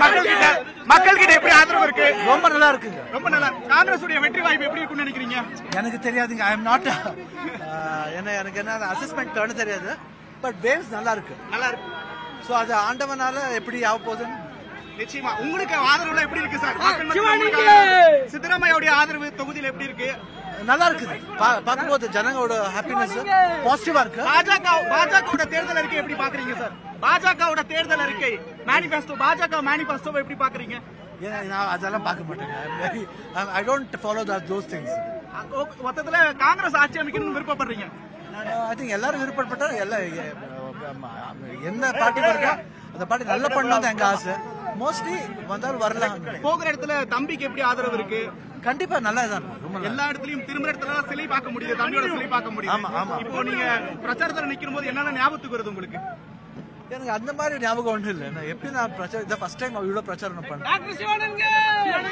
மக்கள் கிட்ட மக்கள் கிட்ட எப்படி ஆதரவு இருக்கு ரொம்ப நல்லா இருக்குங்க ரொம்ப நல்லா காங்கிரஸ் உடைய வெற்றி வாய்ப்பு எப்படி இருக்கும்னு நினைக்கிறீங்க எனக்கு தெரியாதுங்க ஐ எம் நாட் என்ன எனக்கு என்ன அசஸ்மெண்ட் பண்ண தெரியாது பட் வேவ்ஸ் நல்லா இருக்கு நல்லா இருக்கு ஸோ அது ஆண்டவனால எப்படி ஆக போகுதுன்னு நிச்சயமா உங்களுக்கு ஆதரவுல எப்படி இருக்கு சார் மக்கள் மத்தியில உங்களுக்கு சித்தராமையாவுடைய ஆதரவு தொகுதியில எப்படி இருக்கு நல்லா இருக்குது பா- பார்க்கும்போது ஜனங்களோட ஹாப்பினஸ் பாசிட்டிவா இருக்கு பாஜக பாஜகவோட தேர்தல் அறிக்கை எப்படி பாக்குறீங்க சார் பாஜகவோட தேர்தல் அறிக்கை மேனிபெஸ்டோ பாஜக மேனிபெஸ்டோவை எப்படி பாக்குறீங்க ஏன்னா நான் அதெல்லாம் பார்க்க மாட்டேங்க I don't follow those things மொத்தத்துல காங்கிரஸ் ஆட்சி அமைக்கணும்னு விருப்பப்படுறீங்க ஐ திங்க் எல்லாரும் விருப்பப்பட்டா எல்லா எந்த பார்ட்டி இருக்கா அந்த பார்ட்டி நல்லா பண்ணணும் எங்க ஆசை மோஸ்ட்லி வந்தாலும் வரலாம் போகிற இடத்துல தம்பிக்கு எப்படி ஆதரவு இருக்கு கண்டிப்பா நல்லா தான் இருக்கும். ரொம்ப நல்லா எல்லா இடத்துலயும் திரும்ப இடத்துல சிலை பார்க்க முடியுது தம்பியோட சிலை பார்க்க முடியுது ஆமா, ஆமா. இப்போ நீங்க பிரச்சாரத்துல நிக்கும் போது என்னென்ன ஞாபகத்துக்கு வருது உங்களுக்கு எனக்கு அந்த மாதிரி ஞாபகம் ஒன்றும் இல்லை நான் எப்படி நான் பிரச்சாரம் இதை ஃபர்ஸ்ட் டைம் இவ்வளோ பிரச்சாரம் பண்ணேன்